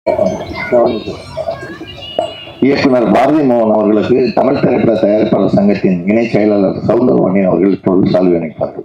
இயக்குனர் பாரதி மோகன் அவர்களுக்கு தமிழ் திரைப்பட தயாரிப்பாளர் சங்கத்தின் இணை செயலாளர் சவுந்தரவாணி அவர்கள் இப்பொழுது சால்வி அணைப்பார்கள்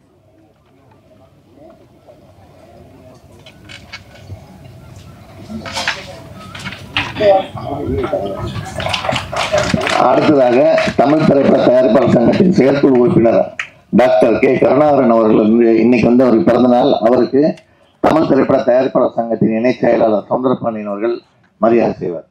அடுத்ததாக தமிழ் திரைப்பட தயாரிப்பாளர் சங்கத்தின் செயற்குழு உறுப்பினர் டாக்டர் கே கருணாகரன் அவர்கள் வந்து இன்னைக்கு வந்து அவருக்கு பிறந்த நாள் அவருக்கு தமிழ் திரைப்பட தயாரிப்பாளர் சங்கத்தின் இணை செயலாளர் சவுந்தரபாண்டியன் அவர்கள் மரியாதை செய்வார்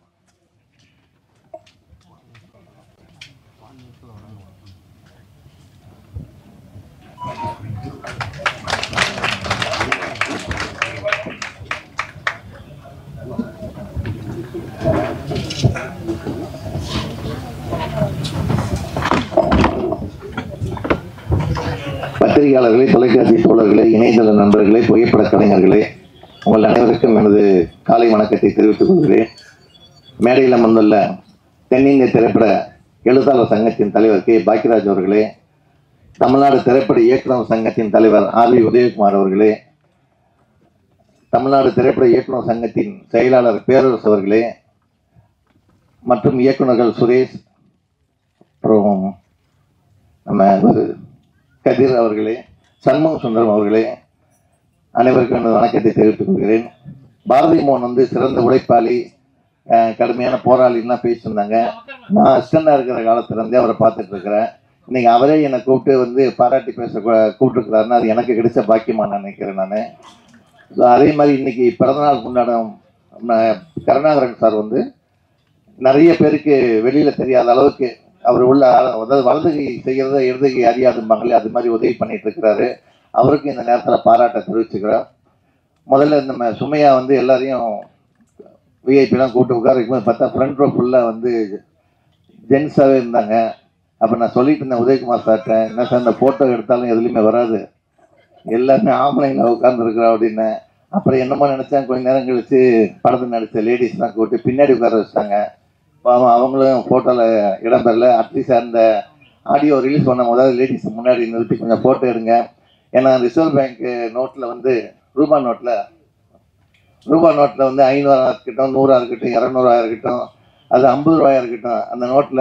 பத்திரிகையாளர்களே தொலைக்காட்சி தோழர்களே இணையதள நண்பர்களே புகைப்பட கலைஞர்களே உங்கள் அனைவருக்கும் எனது காலை வணக்கத்தை தெரிவித்துக் கொள்கிறேன் மேடையில் அமர்ந்துள்ள தென்னிந்திய திரைப்பட எழுத்தாளர் சங்கத்தின் தலைவர் கே பாக்கியராஜ் அவர்களே தமிழ்நாடு திரைப்பட இயக்குனர் சங்கத்தின் தலைவர் ஆர் வி உதயகுமார் அவர்களே தமிழ்நாடு திரைப்பட இயக்குனர் சங்கத்தின் செயலாளர் பேரரசு அவர்களே மற்றும் இயக்குனர்கள் சுரேஷ் அப்புறம் நம்ம ஒரு கதிர் அவர்களே சண்முக சுந்தரம் அவர்களே அனைவருக்கும் எனது வணக்கத்தை தெரிவித்துக் கொள்கிறேன் பாரதி மோகன் வந்து சிறந்த உழைப்பாளி அஹ், கடுமையான போராளிலாம் பேசியிருந்தாங்க நான் அசிஸ்டண்டாக இருக்கிற காலத்துல இருந்தே அவரை பார்த்துட்டு இருக்கிறேன் இன்னைக்கு அவரே என்னை கூப்பிட்டு வந்து பாராட்டி பேச கூ- கூப்பிட்டுருக்கிறாருன்னா அது எனக்கு கிடைச்ச பாக்கியமா நான் நினைக்கிறேன் நான் ஸோ அதே மாதிரி இன்னைக்கு பிறந்தநாள் கொண்டாடும் நம்ம கருணாகரன் சார் வந்து நிறைய பேருக்கு வெளியில தெரியாத அளவுக்கு அவர் உள்ள அதாவது வலது கை செய்கிறத இடது கை அறியாதும்பாங்களே அது மாதிரி உதவி பண்ணிட்டு இருக்கிறாரு அவருக்கு இந்த நேரத்தில் பாராட்ட தெரிவிச்சுக்கிறோம் முதல்ல நம்ம சுமையா வந்து எல்லாரையும் விஐபிலாம் கூப்பிட்டு உட்கார வைக்கும்போது பார்த்தா ஃப்ரண்ட் ரோ ஃபுல்லாக வந்து ஜென்ஸாகவே இருந்தாங்க அப்போ நான் சொல்லிட்டு இருந்தேன் உதயகுமார் சார்கிட்ட என்ன சார் இந்த ஃபோட்டோ எடுத்தாலும் எதுலையுமே வராது எல்லாருமே ஆம்பளைங்கள உட்காந்துருக்குறோம் அப்படின்னு அப்புறம் என்னமோ நினச்சேன் கொஞ்ச நேரம் கழிச்சு படத்தில் நடித்த லேடிஸ்லாம் கூப்பிட்டு பின்னாடி உட்கார வச்சிட்டாங்க பாவம் அவங்களும் ஃபோட்டோவில் இடம் பெறல அட்லீஸ்ட் அந்த ஆடியோ ரிலீஸ் பண்ணும் போதாவது லேடிஸ் முன்னாடி நிறுத்தி கொஞ்சம் ஃபோட்டோ எடுங்க ஏன்னா ரிசர்வ் பேங்க் நோட்டில் வந்து ரூபா நோட்டில் ரூபா நோட்டில் வந்து ஐநூறா இருக்கட்டும் நூறா இருக்கட்டும் இரநூறுவா இருக்கட்டும் அது ஐம்பது ரூபாயா இருக்கட்டும் அந்த நோட்டில்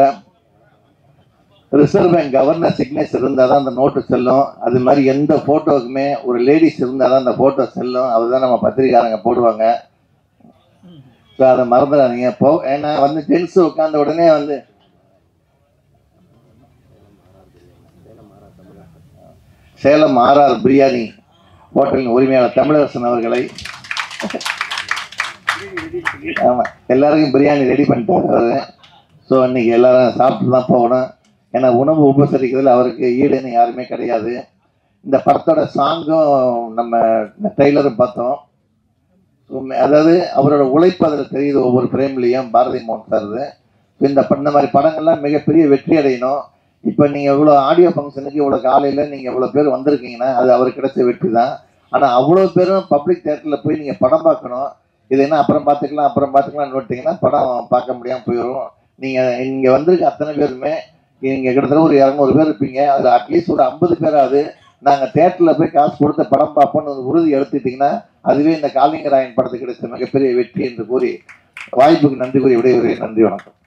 ரிசர்வ் பேங்க் கவர்னர் சிக்னேச்சர் இருந்தால் தான் அந்த நோட்டு செல்லும் அது மாதிரி எந்த ஃபோட்டோவுக்குமே ஒரு லேடிஸ் இருந்தால் தான் அந்த ஃபோட்டோ செல்லும் அதுதான் நம்ம பத்திரிக்காரங்க போடுவாங்க ஸோ அதை மறந்துடாதீங்க போ ஏன்னா வந்து ஜென்ஸ் உட்காந்த உடனே வந்து சேலம் ஆர்ஆர் பிரியாணி ஹோட்டலின் உரிமையாளர் தமிழரசன் அவர்களை ஆமா எல்லாருக்கும் பிரியாணி ரெடி பண்ணிட்டாரு ஸோ இன்னைக்கு எல்லாரும் சாப்பிட்டு தான் போகணும் ஏன்னா உணவு உபசரிக்கிறதுல அவருக்கு ஈடுன்னு யாருமே கிடையாது இந்த படத்தோட சாங்கும் நம்ம ட்ரெய்லரும் பார்த்தோம் உண்மை- அதாவது அவரோட உழைப்பு அதில் தெரியுது ஒவ்வொரு ஃப்ரேம்லேயும் பாரதி மோகன் சார்து இந்த ப- இந்த மாதிரி படங்கள்லாம் மிகப்பெரிய வெற்றி அடையணும் இப்போ நீங்கள் இவ்வளோ ஆடியோ ஃபங்க்ஷனுக்கு இவ்வளோ காலையில் நீங்கள் இவ்வளோ பேர் வந்திருக்கீங்கன்னா அது அவருக்கு கிடைச்ச வெற்றி தான் ஆனால் அவ்வளோ பேரும் பப்ளிக் தேட்டரில் போய் நீங்கள் படம் பார்க்கணும் இது என்ன அப்புறம் பார்த்துக்கலாம் அப்புறம் பார்த்துக்கலாம்னு விட்டீங்கன்னா படம் பார்க்க முடியாமல் போயிடும் நீங்கள் இங்கே வந்திருக்க அத்தனை பேருமே நீங்கள் கிட்டத்தட்ட ஒரு இரநூறு பேர் இருப்பீங்க அதில் அட்லீஸ்ட் ஒரு ஐம்பது பேராவது நாங்கள் தேட்டரில் போய் காசு கொடுத்து படம் பார்ப்போம்னு ஒரு உறுதி எடுத்துட்டிங்கன்னா அதுவே இந்த காளிங்கராயன் படத்துக்கு கிடைச்ச மிகப்பெரிய வெற்றி என்று கூறி வாய்ப்புக்கு நன்றி கூறி விடைபெறுகிறேன் நன்றி வணக்கம்